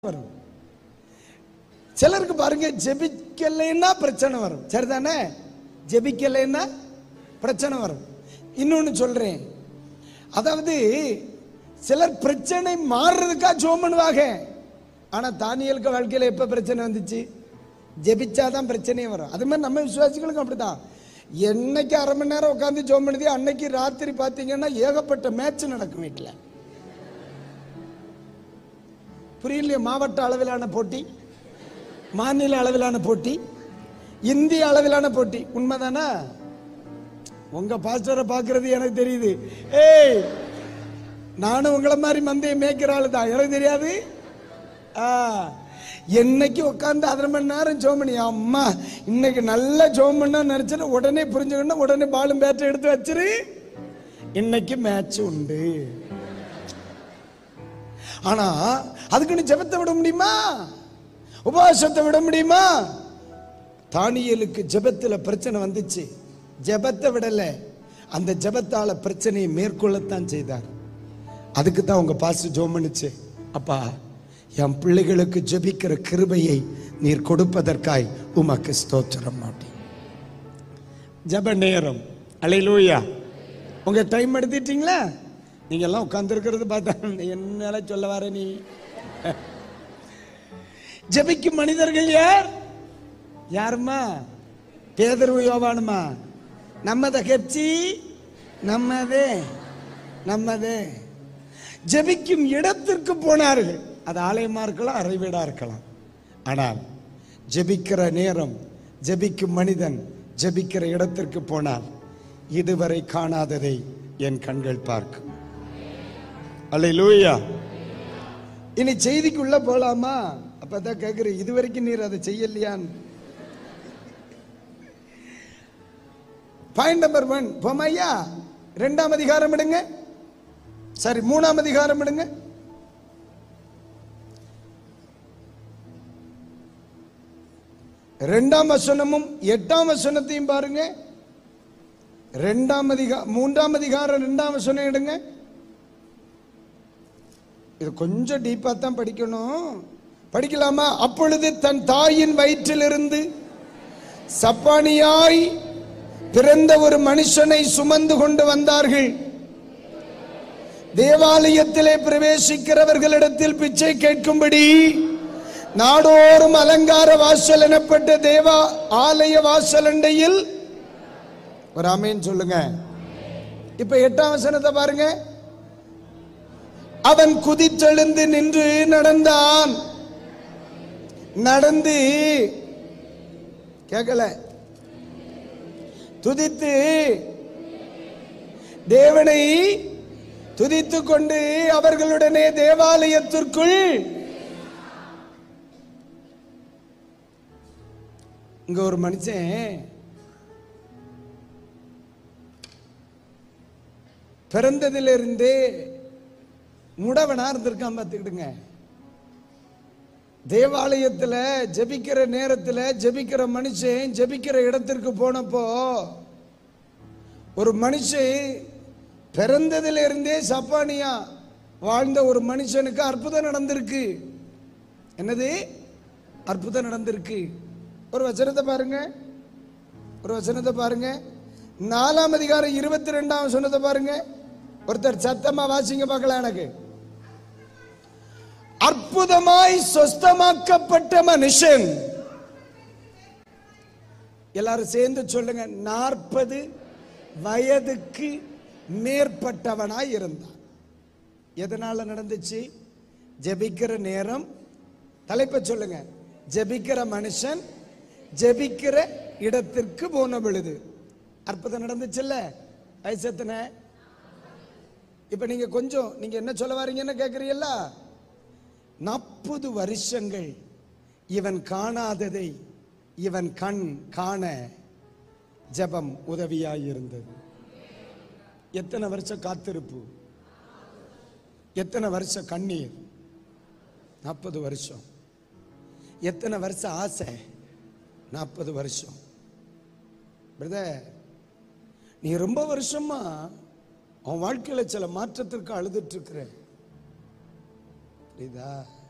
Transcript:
வரும் சிலருக்கு பாருங்க ஜெபிக்கலைன்னா பிரச்சனை வரும் சரிதானே ஜெபிக்கலைன்னா பிரச்சனை வரும் இன்னொன்னு சொல்றேன் அதாவது சிலர் பிரச்சனை மாறுறதுக்கா ஜோம் பண்ணுவாங்க ஆனா தானியலுக்கு வாழ்க்கையில எப்ப பிரச்சனை வந்துச்சு ஜெபிச்சாதான் பிரச்சனையே வரும் அது மாதிரி நம்ம விசுவாசிகளுக்கும் அப்படிதான் என்னைக்கு அரை மணி நேரம் உட்காந்து ஜோம் பண்ணுது அன்னைக்கு ராத்திரி பார்த்தீங்கன்னா ஏகப்பட்ட மேட்ச் நடக்கும் வீட்டில் புரியலையே மாவட்ட அளவிலான போட்டி மாநில அளவிலான போட்டி இந்திய அளவிலான போட்டி உண்மைதானா உங்க பாஸ்டரை பார்க்கிறது எனக்கு தெரியுது ஏய் நானும் உங்களை மாதிரி மந்தையை மேய்க்கிற ஆளு தான் எனக்கு தெரியாது ஆ, என்னைக்கு உட்காந்து அரை மணி நேரம் ஜோம் பண்ணி அம்மா இன்னைக்கு நல்ல ஜோம் பண்ணா நினைச்சேன்னு உடனே புரிஞ்சுக்கணும் உடனே பாலும் பேட்டை எடுத்து வச்சிரு இன்னைக்கு மேட்ச் உண்டு ஆனா அதுக்குன்னு ஜெபத்தை விட முடியுமா உபவாசத்தை விட முடியுமா தானியலுக்கு ஜெபத்துல பிரச்சனை வந்துச்சு ஜெபத்தை விடல அந்த ஜெபத்தால பிரச்சனையை மேற்கொள்ளத்தான் செய்தார் அதுக்கு தான் உங்க பாசு ஜோம் பண்ணுச்சு அப்பா என் பிள்ளைகளுக்கு ஜெபிக்கிற கிருபையை நீர் கொடுப்பதற்காய் உமக்கு ஸ்தோத்திரம் மாட்டேன் ஜெப நேரம் அலையிலூயா உங்க டைம் எடுத்துட்டீங்களா நீங்க எல்லாம் உட்கார்ந்து இருக்கிறது பார்த்தா என்னால சொல்ல வர நீ ஜெபிக்கும் மனிதர்கள் யார் யாருமா பேதர்வு யோவானுமா நம்மத கட்சி நம்மதே நம்மதே ஜெபிக்கும் இடத்திற்கு போனார்கள் அது ஆலயமா இருக்கலாம் அறை வீடா இருக்கலாம் ஆனால் ஜெபிக்கிற நேரம் ஜெபிக்கும் மனிதன் ஜெபிக்கிற இடத்திற்கு போனால் இதுவரை காணாததை என் கண்கள் பார்க்கும் அல்லேலூயா இனி செய்திக்குள்ள போலாமா அப்பதான் கேக்குறேன் இதுவரைக்கும் நீர் அதை செய்யலையான்னு பாயிண்ட் நம்பர் ஒன் போமையா ரெண்டாம் அதிகாரம் எடுங்க சரி மூணாம் அதிகாரம் எடுங்க ரெண்டாம் வசனமும் எட்டாம் வசனத்தையும் பாருங்க ரெண்டாம் அதிகா மூன்றாம் அதிகாரம் ரெண்டாம் வசனம் எடுங்க இது கொஞ்சம் டீப்பா தான் படிக்கணும் படிக்கலாமா அப்பொழுது தன் தாயின் வயிற்றிலிருந்து சப்பானியாய் பிறந்த ஒரு மனுஷனை சுமந்து கொண்டு வந்தார்கள் தேவாலயத்திலே பிரவேசிக்கிறவர்களிடத்தில் பிச்சை கேட்கும்படி நாடோறும் அலங்கார வாசல் எனப்பட்ட தேவா ஆலய வாசலண்டையில் ஒரு ஆமேன் சொல்லுங்க இப்ப எட்டாம் வசனத்தை பாருங்க அவன் குதித்தெழுந்து நின்று நடந்தான் நடந்து கேட்கல துதித்து தேவனை துதித்து கொண்டு அவர்களுடனே தேவாலயத்திற்குள் இங்க ஒரு மனுஷன் பிறந்ததிலிருந்தே முடவனா இருந்திருக்கான் பார்த்துக்கிடுங்க தேவாலயத்துல ஜெபிக்கிற நேரத்துல ஜெபிக்கிற மனுஷன் ஜெபிக்கிற இடத்திற்கு போனப்போ ஒரு மனுஷன் பிறந்ததிலிருந்தே சப்பானியா வாழ்ந்த ஒரு மனுஷனுக்கு அற்புதம் நடந்திருக்கு என்னது அற்புதம் நடந்திருக்கு ஒரு வசனத்தை பாருங்க ஒரு வசனத்தை பாருங்க நாலாம் அதிகாரம் இருபத்தி ரெண்டாம் வசனத்தை பாருங்க ஒருத்தர் சத்தமா வாசிங்க பார்க்கலாம் எனக்கு அற்புதமாய் சொஸ்தமாக்கப்பட்ட மனுஷன் எல்லாரும் சேர்ந்து சொல்லுங்க நாற்பது வயதுக்கு மேற்பட்டவனாய் இருந்தான் எதனால நடந்துச்சு ஜெபிக்கிற நேரம் தலைப்பை சொல்லுங்க ஜெபிக்கிற மனுஷன் ஜெபிக்கிற இடத்திற்கு போன பொழுது அற்புதம் நடந்துச்சுல்ல வயசு எத்தனை இப்ப நீங்க கொஞ்சம் நீங்க என்ன சொல்ல வாரீங்கன்னு கேக்குறீல்ல நாற்பது வருஷங்கள் இவன் காணாததை இவன் கண் காண ஜெபம் உதவியாய் இருந்தது எத்தனை வருஷம் காத்திருப்பு எத்தனை வருஷம் கண்ணீர் நாற்பது வருஷம் எத்தனை வருஷம் ஆசை நாற்பது வருஷம் பிரதர் நீ ரொம்ப வருஷமா அவன் வாழ்க்கையில சில மாற்றத்திற்கு அழுதுட்டு இருக்கிற புரியுதா